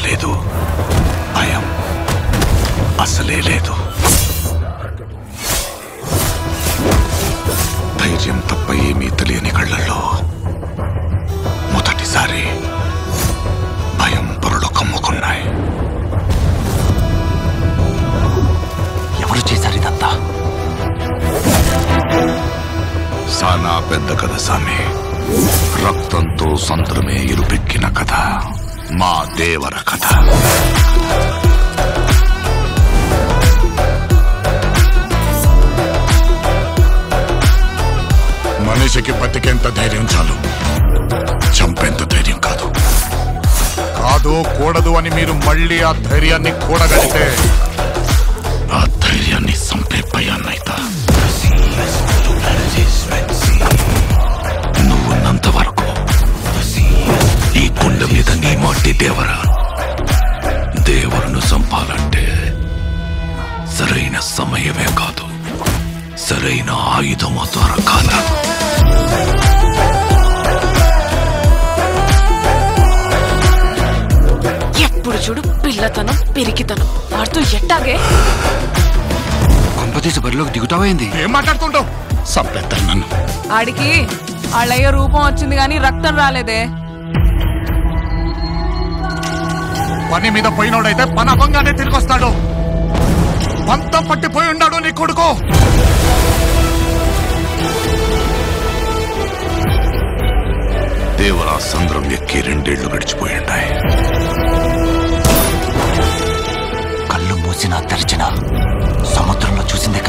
లేదు భయం అసలే లేదు ధైర్యం తప్ప ఏమీ తెలియని కళ్ళల్లో మొదటిసారి భయం పొరలు కమ్ముకున్నాయి ఎవరు చేశారు ఇదంతా సానా పెద్ద కథ సామి రక్తంతో సంద్రమే ఇరుపెక్కిన కథ మా దేవర కథ మనిషికి బతికేంత ధైర్యం చాలు చంపేంత ధైర్యం కాదు కాదు కూడదు అని మీరు మళ్ళీ ఆ ధైర్యాన్ని కూడగలితే ఆ ధైర్యాన్ని చంపే భయాన్నైతా నువ్వున్నంత వరకు ఈ కుండ మీద నీ మట్టి దేవర దేవులను చంపాలంటే సరైన సమయమే కాదు సరైన ఆయుధము దొరకాల ఎప్పుడు చూడు పిల్లతనం పిరికితనం వాడుతూ ఎట్టాగే కొంపతీసి బరిలోకి దిగుతావైంది ఏం మాట్లాడుతుంటావు చంపేద్దాం నన్ను ఆడికి వాళ్ళయ్య రూపం వచ్చింది కానీ రక్తం రాలేదే పని మీద పోయినోడైతే పని అవ్వంగానే తిరిగి వస్తాడు పంతం పట్టిపోయి ఉన్నాడు నీ కొడుకు దేవరా సంద్రం ఎక్కి రెండేళ్లు గడిచిపోయిండాయి కళ్ళు మూసినా తెరిచినా సముద్రంలో చూసిందే